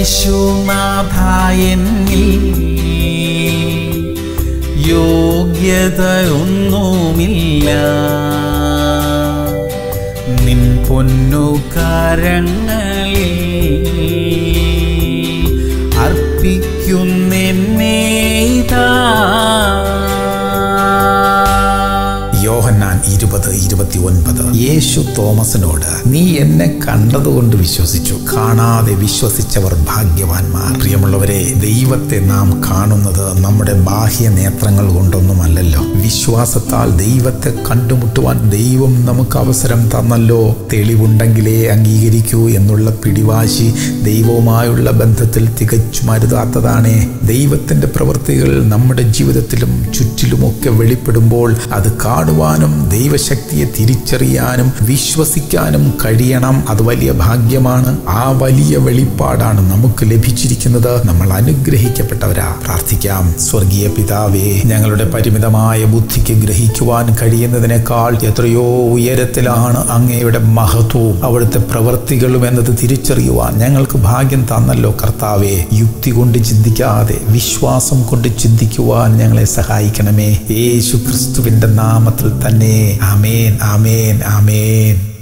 യേശുനാഥ എന്നിൽ യോഗ്യതയൊന്നുമില്ല നിൻ പൊന്നു കരങ്ങളിൽ അർപ്പിക്കുന്നേതാ യോഹന്നാൻ ഇരുപത് ഇരുപത്തി ഒൻപത് യേശു തോമസിനോട് നീ എന്നെ കണ്ടതുകൊണ്ട് വിശ്വസിച്ചു കാണാതെ വിശ്വസിച്ചവർ ഭാഗ്യവാന്മാർ പ്രിയമുള്ളവരെ ദൈവത്തെ നാം കാണുന്നത് നമ്മുടെ ബാഹ്യ നേത്രങ്ങൾ കൊണ്ടൊന്നുമല്ലല്ലോ വിശ്വാസത്താൽ ദൈവത്തെ കണ്ടുമുട്ടുവാൻ ദൈവം നമുക്ക് അവസരം തന്നല്ലോ തെളിവുണ്ടെങ്കിലേ അംഗീകരിക്കൂ എന്നുള്ള പിടിവാശി ദൈവവുമായുള്ള ബന്ധത്തിൽ തികച്ചും അരുതാത്തതാണേ ദൈവത്തിന്റെ പ്രവൃത്തികൾ നമ്മുടെ ജീവിതത്തിലും ചുറ്റിലുമൊക്കെ വെളിപ്പെടുമ്പോൾ അത് കാണുവാനും ദൈവശക്തിയെ തിരിച്ചറിയാനും വിശ്വസിക്കാനും കഴിയണം അത് വലിയ ഭാഗ്യമാണ് ആ വലിയ വെളിപ്പാടാണ് നമുക്ക് ലഭിച്ചിരിക്കുന്നത് നമ്മൾ അനുഗ്രഹിക്കപ്പെട്ടവരാ പ്രാർത്ഥിക്കാം സ്വർഗീയ പിതാവേ ഞങ്ങളുടെ പരിമിതമായ ബുദ്ധിക്ക് ഗ്രഹിക്കുവാൻ കഴിയുന്നതിനേക്കാൾ എത്രയോ ഉയരത്തിലാണ് അങ്ങയുടെ മഹത്വവും അവിടുത്തെ പ്രവൃത്തികളും എന്നത് തിരിച്ചറിയുവാൻ ഞങ്ങൾക്ക് ഭാഗ്യം തന്നല്ലോ കർത്താവേ യുക്തി കൊണ്ട് ചിന്തിക്കാതെ വിശ്വാസം കൊണ്ട് ചിന്തിക്കുവാൻ ഞങ്ങളെ സഹായിക്കണമേ യേശു ക്രിസ്തുവിന്റെ നാമത്തിൽ തന്നെ ആമേൻ ആമേൻ ആമേൻ